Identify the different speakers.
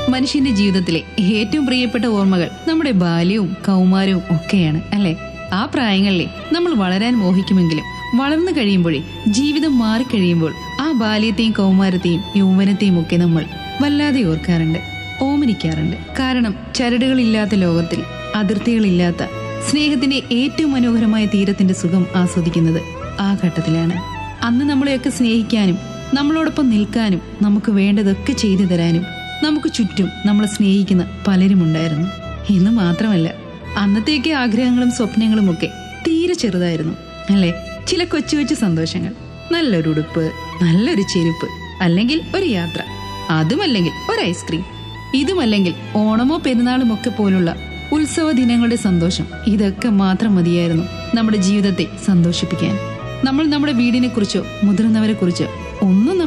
Speaker 1: മനുഷ്യന്റെ ജീവിതത്തിലെ ഏറ്റവും പ്രിയപ്പെട്ട ഓർമ്മകൾ നമ്മുടെ ബാല്യവും കൗമാരവും ഒക്കെയാണ് അല്ലെ ആ പ്രായങ്ങളിലെ നമ്മൾ വളരാൻ മോഹിക്കുമെങ്കിലും വളർന്നു കഴിയുമ്പോഴേ ജീവിതം മാറിക്കഴിയുമ്പോൾ ആ ബാല്യത്തെയും കൗമാരത്തെയും യൗവനത്തെയും ഒക്കെ നമ്മൾ വല്ലാതെ ഓർക്കാറുണ്ട് ഓമനിക്കാറുണ്ട് കാരണം ചരടുകളില്ലാത്ത ലോകത്തിൽ അതിർത്തികളില്ലാത്ത സ്നേഹത്തിന്റെ ഏറ്റവും മനോഹരമായ തീരത്തിന്റെ സുഖം ആസ്വദിക്കുന്നത് ആ ഘട്ടത്തിലാണ് അന്ന് നമ്മളെയൊക്കെ സ്നേഹിക്കാനും നമ്മളോടൊപ്പം നിൽക്കാനും നമുക്ക് വേണ്ടതൊക്കെ ചെയ്തു തരാനും നമുക്ക് ചുറ്റും നമ്മളെ സ്നേഹിക്കുന്ന പലരുമുണ്ടായിരുന്നു എന്ന് മാത്രമല്ല അന്നത്തേക്ക് ആഗ്രഹങ്ങളും സ്വപ്നങ്ങളും ഒക്കെ തീരെ ചെറുതായിരുന്നു അല്ലേ ചില കൊച്ചു കൊച്ചു സന്തോഷങ്ങൾ നല്ലൊരു ഉടുപ്പ് നല്ലൊരു ചെരുപ്പ് അല്ലെങ്കിൽ ഒരു യാത്ര അതുമല്ലെങ്കിൽ ഒരു ഐസ്ക്രീം ഇതുമല്ലെങ്കിൽ ഓണമോ പെരുന്നാളും ഒക്കെ പോലുള്ള ഉത്സവ ദിനങ്ങളുടെ സന്തോഷം ഇതൊക്കെ മാത്രം മതിയായിരുന്നു നമ്മുടെ ജീവിതത്തെ സന്തോഷിപ്പിക്കാൻ നമ്മൾ നമ്മുടെ വീടിനെ കുറിച്ചോ മുതിർന്നവരെ കുറിച്ചോ ഒന്നും